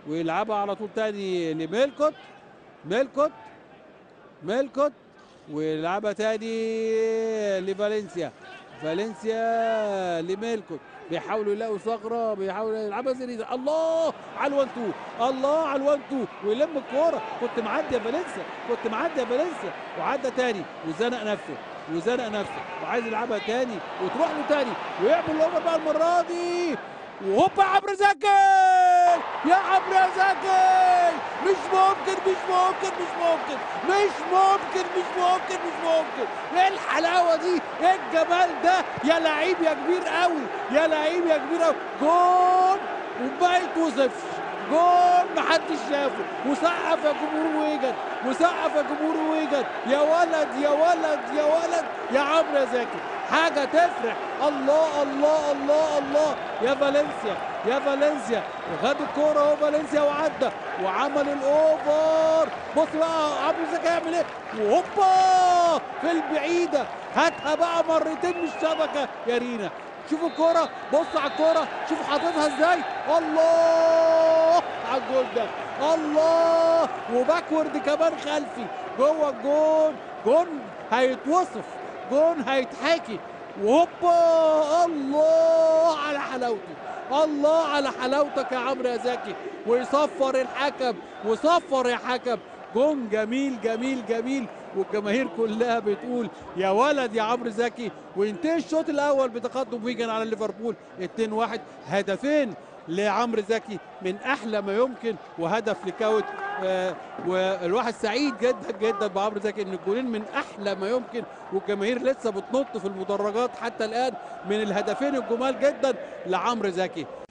ويلعبها على طول تاني لميلكوت ميلكوت ميلكوت ويلعبها تاني لفالنسيا فالنسيا لميلكوت بيحاولوا يلاقوا ثغره بيحاولوا يلعبها زريزة الله على الوان تو الله على الوان تو ويلم الكوره كنت معدي يا فالنسيا كنت معدي يا فالنسيا وعدى تاني وزنق نفسه وزنق نفسه وعايز يلعبها تاني وتروح له تاني ويعمل الاوفر بقى المره دي وهوبا عمرو زكي يا عمرو زكي مش ممكن مش ممكن مش ممكن مش ممكن مش ممكن مش ممكن ايه الحلاوه دي ايه الجمال ده يا لعيب يا كبير قوي يا لعيب يا كبير قوي جول وما يتوصفش جول محدش شافه وسقف يا جمهور ويجد وسقف يا جمهور ويجد يا ولد يا ولد يا ولد يا عمرو يا زكي حاجه تفرح الله الله الله الله يا فالنسيا يا فالنسيا وخد الكوره اهو فالنسيا وعدى وعمل الاوفر بص بقى عمرو زكي هيعمل ايه وهوبا في البعيده هاتها بقى مرتين من الشبكه يا رينا شوفوا الكوره بصوا على الكوره شوفوا حاططها ازاي الله على الجول ده الله وباكورد كمان خلفي جوه الجون جون هيتوصف جون هيتحكي وهوبا الله على حلاوته الله على حلاوتك يا عمرو يا زكي ويصفر الحكم وصفر يا حكم جون جميل جميل جميل والجماهير كلها بتقول يا ولد يا عمرو زكي وينتهي الشوط الاول بتقدم ويجن على ليفربول 2-1 هدفين لعمرو زكي من احلى ما يمكن وهدف لكاوت آه والواحد سعيد جدا جدا بعمرو زكي ان الجولين من احلى ما يمكن والجماهير لسه بتنط في المدرجات حتى الان من الهدفين الجمال جدا لعمرو زكي